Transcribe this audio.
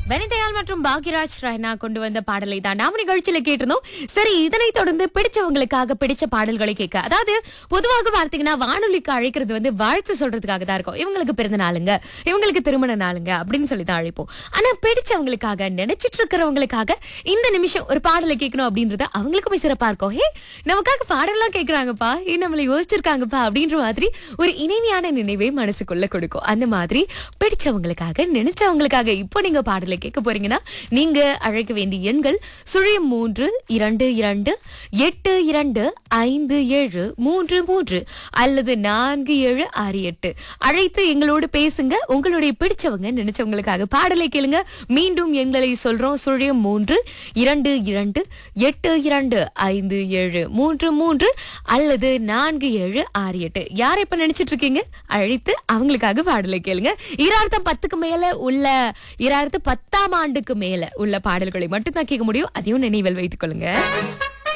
வனிதயால் மற்றும் பாக்யராஜ் ராய்னா கொண்டு வந்த பாடலை தான் நாம நிகழ்ச்சியில கேட்டிருந்தோம் சரி இதனை தொடர்ந்து பிடிச்சவங்களுக்காக பிடிச்ச பாடல்களை கேட்க அதாவது பொதுவாக பார்த்தீங்கன்னா வானொலிக்கு அழைக்கிறது வந்து வாழ்த்து சொல்றதுக்காக தான் இருக்கும் இவங்களுக்கு பிறந்த நாளுங்க இவங்களுக்கு திருமண நாளுங்க அப்படின்னு சொல்லி தான் அழைப்போம் ஆனா பிடிச்சவங்களுக்காக நினைச்சிட்டு இருக்கிறவங்களுக்காக இந்த நிமிஷம் ஒரு பாடலை கேட்கணும் அப்படின்றது அவங்களுக்குமே சிறப்பா இருக்கும் ஹே நமக்காக பாடலாம் கேட்கறாங்கப்பா ஏ நம்மளை யோசிச்சிருக்காங்கப்பா அப்படின்ற மாதிரி ஒரு இனிமையான நினைவை மனசுக்குள்ள கொடுக்கும் அந்த மாதிரி பிடிச்சவங்களுக்காக நினைச்சவங்களுக்காக இப்போ நீங்க பாடலை கேட்க போறீங்கன்னா நீங்க அழைக்க வேண்டிய எண்கள் சுழியம் மூன்று இரண்டு இரண்டு எட்டு இரண்டு ஐந்து ஏழு மூன்று மூன்று அல்லது நான்கு ஏழு ஆறு எட்டு அழைத்து எங்களோடு பேசுங்க உங்களுடைய பிடிச்சவங்க நினைச்சவங்களுக்காக பாடலை கேளுங்க மீண்டும் எங்களை சொல்றோம் சுழியம் மூன்று இரண்டு இரண்டு எட்டு இரண்டு ஐந்து ஏழு மூன்று மூன்று அல்லது நான்கு ஏழு ஆறு எட்டு யார் இப்ப நினைச்சிட்டு இருக்கீங்க அழைத்து அவங்களுக்காக பாடலை கேளுங்க இராயிரத்தம் பத்துக்கு மேல உள்ள இராயிரத்து பத்தாம் ஆண்டுக்கு மேல உள்ள பாடல்களை மட்டும் தான் கேட்க முடியும் அதையும் நினைவில் வைத்துக் கொள்ளுங்க